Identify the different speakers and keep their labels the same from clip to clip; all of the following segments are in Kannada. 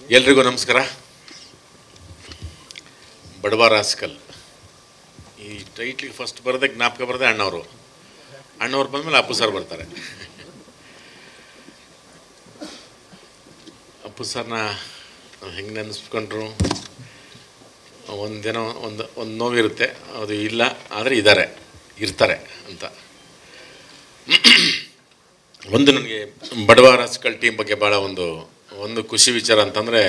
Speaker 1: ಎಲ್ರಿಗೂ ನಮಸ್ಕಾರ ಬಡವ ರಾಸ್ಕಲ್ ಈ ಟೈಟ್ಲಿಗೆ ಫಸ್ಟ್ ಬರೋದೇ ಜ್ಞಾಪಕ ಬರೋದೇ ಅಣ್ಣವರು ಅಣ್ಣವ್ರು ಬಂದಮೇಲೆ ಅಪ್ಪು ಸರ್ ಬರ್ತಾರೆ ಅಪ್ಪು ಸರ್ನ ನಾವು ಹೆಂಗೆ ನೆನೆಸ್ಕೊಂಡ್ರು ಒಂದೇನೋ ಒಂದು ಒಂದು ನೋವಿರುತ್ತೆ ಅದು ಇಲ್ಲ ಆದರೆ ಇದ್ದಾರೆ ಇರ್ತಾರೆ ಅಂತ ಒಂದು ನನಗೆ ಬಡವ ರಾಸ್ಕಲ್ ಟೀಮ್ ಬಗ್ಗೆ ಭಾಳ ಒಂದು ಒಂದು ಖುಷಿ ವಿಚಾರ ಅಂತಂದರೆ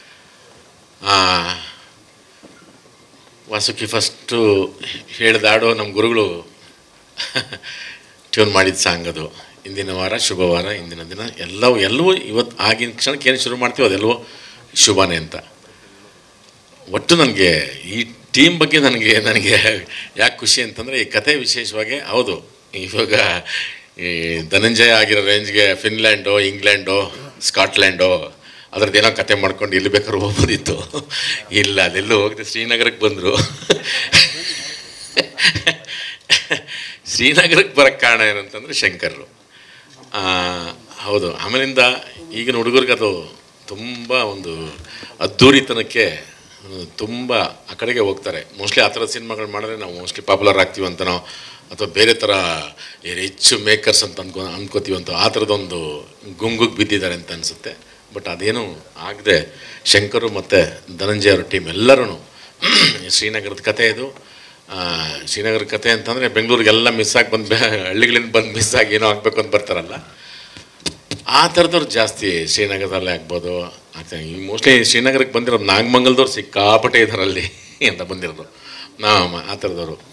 Speaker 1: ವಾಸುಕಿ ಫಸ್ಟು ಹೇಳಿದ ಹಾಡು ನಮ್ಮ ಗುರುಗಳು ಟ್ಯೂನ್ ಮಾಡಿದ ಸಾಂಗ್ ಅದು ಇಂದಿನ ವಾರ ಶುಭವಾರ ಇಂದಿನ ದಿನ ಎಲ್ಲವೂ ಎಲ್ಲವೂ ಇವತ್ತು ಆಗಿನ ಕ್ಷಣಕ್ಕೆ ಏನು ಶುರು ಮಾಡ್ತೀವೋ ಅದೆಲ್ಲವೂ ಶುಭನೇ ಅಂತ ಒಟ್ಟು ನನಗೆ ಈ ಟೀಮ್ ಬಗ್ಗೆ ನನಗೆ ನನಗೆ ಯಾಕೆ ಖುಷಿ ಅಂತಂದರೆ ಈ ಕತೆ ವಿಶೇಷವಾಗಿ ಹೌದು ಇವಾಗ ಈ ಧನಂಜಯ ಆಗಿರೋ ರೇಂಜ್ಗೆ ಫಿನ್ಲ್ಯಾಂಡು ಇಂಗ್ಲೆಂಡು ಸ್ಕಾಟ್ಲ್ಯಾಂಡು ಅದ್ರದ್ದು ಏನೋ ಕತೆ ಮಾಡ್ಕೊಂಡು ಇಲ್ಲಿ ಬೇಕಾದ್ರೂ ಹೋಗ್ಬೋದಿತ್ತು ಇಲ್ಲ ಅದೆಲ್ಲೂ ಹೋಗದೆ ಶ್ರೀನಗರಕ್ಕೆ ಬಂದರು ಶ್ರೀನಗರಕ್ಕೆ ಬರೋಕ್ಕೆ ಕಾರಣ ಏನಂತಂದರೆ ಶಂಕರ್ರು ಆ, ಹೌದು ಆಮೇಲಿಂದ ಈಗಿನ ಹುಡುಗರಿಗೆ ಅದು ತುಂಬ ಒಂದು ಅದ್ಧೂರಿತನಕ್ಕೆ ತುಂಬ ಆ ಕಡೆಗೆ ಹೋಗ್ತಾರೆ ಮೋಸ್ಟ್ಲಿ ಆ ಥರ ಸಿನಿಮಾಗಳು ಮಾಡಿದ್ರೆ ನಾವು ಮೋಸ್ಟ್ಲಿ ಪಾಪ್ಯುಲರ್ ಆಗ್ತೀವಿ ಅಂತನೋ ಅಥವಾ ಬೇರೆ ಥರ ರಿಚ್ ಮೇಕರ್ಸ್ ಅಂತ ಅನ್ಕೊ ಅನ್ಕೋತೀವಂತ ಆ ಥರದೊಂದು ಗುಂಗುಗೆ ಬಿದ್ದಿದ್ದಾರೆ ಅಂತ ಅನಿಸುತ್ತೆ ಬಟ್ ಅದೇನು ಆಗದೆ ಶಂಕರು ಮತ್ತು ಧನಂಜಯ ಅವ್ರ ಟೀಮ್ ಎಲ್ಲರೂ ಶ್ರೀನಗರದ ಕತೆ ಇದು ಆ, ಶ್ರೀನಗರ ಕತೆ ಅಂತಂದರೆ ಬೆಂಗಳೂರಿಗೆಲ್ಲ ಮಿಸ್ ಆಗಿ ಬಂದು ಹಳ್ಳಿಗಳಿಂದ ಬಂದು ಮಿಸ್ ಆಗಿ ಏನೋ ಆಗಬೇಕು ಅಂತ ಬರ್ತಾರಲ್ಲ ಆ ಥರದವ್ರು ಜಾಸ್ತಿ ಶ್ರೀನಗರದಲ್ಲೇ ಆಗ್ಬೋದು ಆಗ್ತಾ ಈ ಮೋಸ್ಟ್ಲಿ ಶ್ರೀನಗರಕ್ಕೆ ಬಂದಿರೋದು ನಾಗಮಂಗಲದವ್ರು ಸಿಕ್ಕಾಪಟ್ಟೆ ಇದ್ದಾರಲ್ಲಿ ಅಂತ ಬಂದಿರೋದು ನಾ ಆ ಥರದವರು